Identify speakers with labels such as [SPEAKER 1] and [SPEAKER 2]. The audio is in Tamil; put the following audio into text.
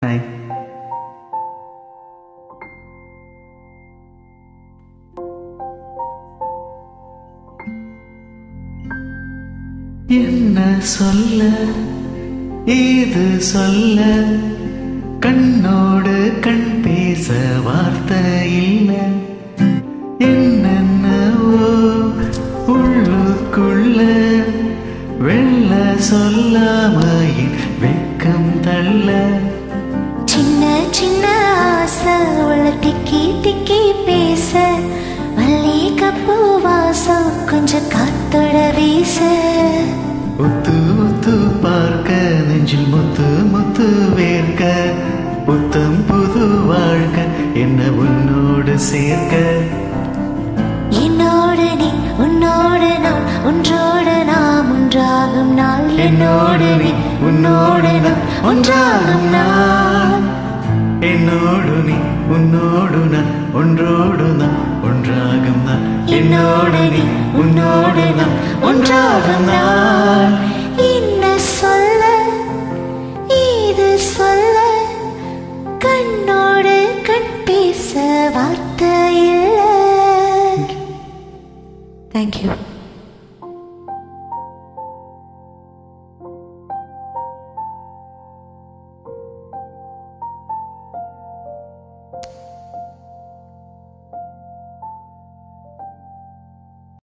[SPEAKER 1] ஹாய் என்ன சொல்ல ஏது சொல்ல கண்ணோடு கண் பேச வார்த்தை இல்லை என்னென்னவோ உள்ளுக்குள்ள வெள்ள சொல்லாமையின் வெக்கம் தள்ள
[SPEAKER 2] சின்ன சின்ன ஆசை உள்ள திக்கி திக்கி பேச மல்லிகைப்பூ வாசம் கொஞ்சம் காத்தோட வீச
[SPEAKER 1] உத்து உத்து பார்க்க நெஞ்சில் முத்து முத்து வேர்க்க புத்தம் புது வாழ்க்கை என்ன உன்னோடு சேர்க்க
[SPEAKER 2] என்னோடு நீ உன்னோடு நான் ஒன்றோடு நாம் ஒன்றாகும் நாள்
[SPEAKER 1] என்னோடு நீ உன்னோடு நான் ஒன்றாகும் நாள் என்னோடு நீ உன்னோடு நான் ஒன்றோடு நான் ஒன்றாகும் நாள் என்னோடு நீ உன்னோடு நான் ஒன்றாகும் நாள்
[SPEAKER 2] என்ன சொல்ல இது சொல்ல கண்ணோடு கண் பேச வார்த்தை இல்லை தேங்க்யூ